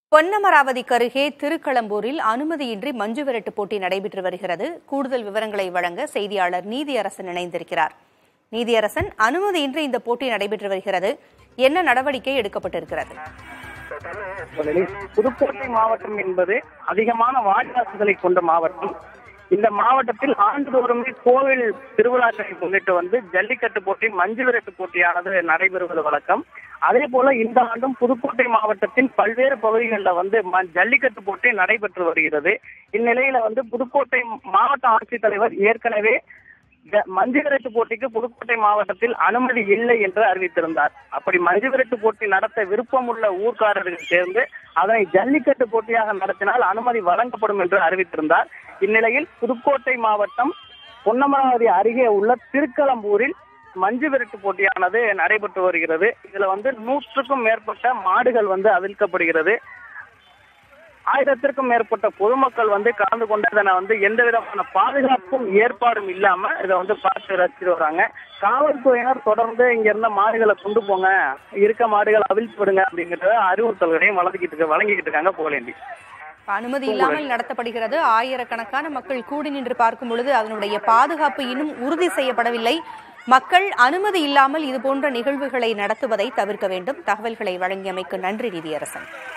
பொன்னமராவதிக்கு அருகே திருக்களம்பூரில் அனுமதியின்றி மஞ்சு விரட்டு போட்டி நடைபெற்று வருகிறது கூடுதல் விவரங்களை வழங்க செய்தியாளர் நீதியரசன் இணைந்திருக்கிறார் நீதியரசன் அனுமதியின்றி இந்த போட்டி நடைபெற்று வருகிறது என்ன நடவடிக்கை எடுக்கப்பட்டிருக்கிறது புதுக்கோட்டை மாவட்டம் என்பது அதிகமான வாடிவாசிகளை கொண்ட மாவட்டம் இந்த மாவட்டத்தில் ஆண்டுதோறுமே கோவில் திருவிழாக்களை முன்னிட்டு வந்து ஜல்லிக்கட்டு போட்டி மஞ்சு விரட்டு போட்டியானது நடைபெறுவது வழக்கம் அதே போல இந்த ஆண்டும் புதுக்கோட்டை மாவட்டத்தின் பல்வேறு பகுதிகளில் வந்து ம- ஜல்லிக்கட்டு போட்டி நடைபெற்று வருகிறது இந்நிலையில வந்து புதுக்கோட்டை மாவட்ட ஆட்சித்தலைவர் ஏற்கனவே ஜ- மஞ்சு விரட்டு போட்டிக்கு புதுக்கோட்டை மாவட்டத்தில் அனுமதி இல்லை என்று அறிவித்திருந்தார் அப்படி மஞ்சு விரட்டு போட்டி நடத்த விருப்பமுள்ள ஊர்க்காரர்கள் சேர்ந்து அதனை ஜல்லிக்கட்டு போட்டியாக நடத்தினால் அனுமதி வழங்கப்படும் என்று அறிவித்திருந்தார் இந்நிலையில் புதுக்கோட்டை மாவட்டம் பொன்னமராவதி அருகே உள்ள திருக்களம்பூரில் மஞ்சு விரட்டு போட்டியானது நடைபெற்று வருகிறது இதுல வந்து நூற்றுக்கும் மேற்பட்ட மாடுகள் வந்து அவிழ்க்கப்படுகிறது ஆயிரத்திற்கும் மேற்பட்ட பொதுமக்கள் வந்து கலந்து கொண்டதன வந்து எந்த விதமான பாதுகாப்பும் ஏற்பாடும் இல்லாம இதை வந்து பார்த்து ரசிச்சுட்டு வராங்க காவல்துறையினர் தொடர்ந்து இங்க இருந்த மாடுகளை கொண்டு போங்க இருக்க மாடுகளை அவிழ்த்து விடுங்க அப்படிங்கறத அறிவுறுத்தல்களையும் வழங்கிட்டு இருக்க வழங்கிக்கிட்டு இருக்காங்க புகழேந்தி அனுமதி இல்லாமல் நடத்தப்படுகிறது ஆயிரக்கணக்கான மக்கள் கூடி நின்று பார்க்கும் பொழுது அதனுடைய பாதுகாப்பு இன்னும் உறுதி செய்யப்படவில்லை மக்கள் அனுமதி இல்லாமல் இதுபோன்ற நிகழ்வுகளை நடத்துவதை தவிர்க்க வேண்டும் தகவல்களை வழங்கியமைக்கு நன்றி நீதியரசன்